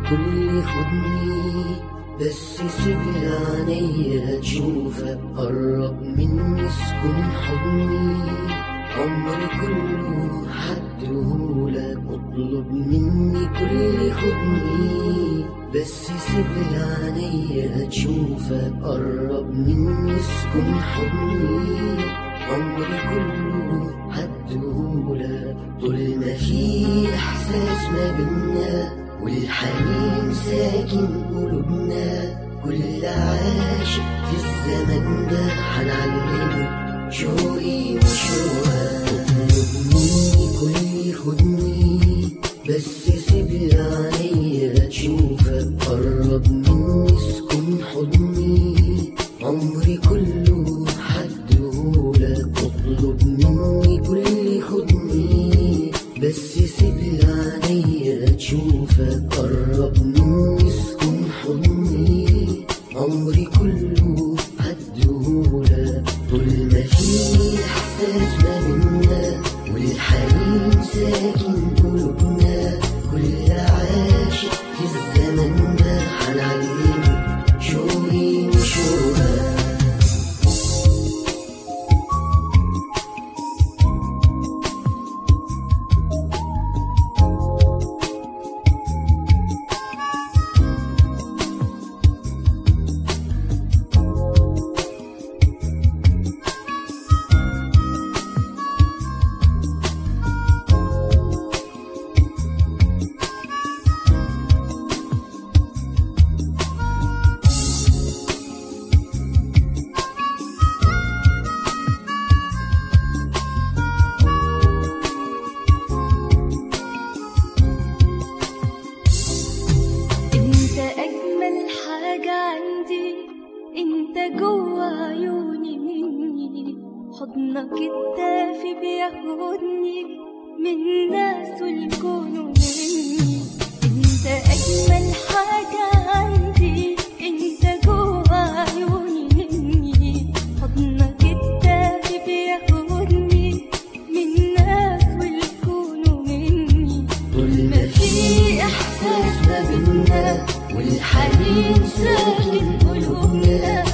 كل خدني بس سيب لي عينيا تشوفك قرب مني اسكن حضني عمري كله حدهولك اطلب مني كل خدني بس سيب لي عينيا تشوفك قرب مني اسكن حضني عمري كله حدهولك طول ما في احساس ما بينا والحنين ساكن قلوبنا كل عاشق في الزمن ده هنعلمه شوقي وشوقك اطلب مني كل خدني بس سيب لي عينيا تشوفك قرب مني اسكن حضني عمري كله حدهولك اطلب مني كل خدني بس سيب لي عينيا تشوفك قرب مني اسكن حضني عمري كله هديهولك طول ما في احساس ما بينا والحنين ساكن قلوبنا كل عاشق في الزمن ده هنعلمه شوقي وشوقك انت اجمل حاجة عندي انت جوا عيوني مني حضنك الدافي بياخدني من ناس والكون ومني انت اجمل حاجة عندي انت جوا عيوني مني حضنك الدافي بياخدني من ناس والكون ومني طول ما في احساس ما بينا والحنين ساكن قلوبنا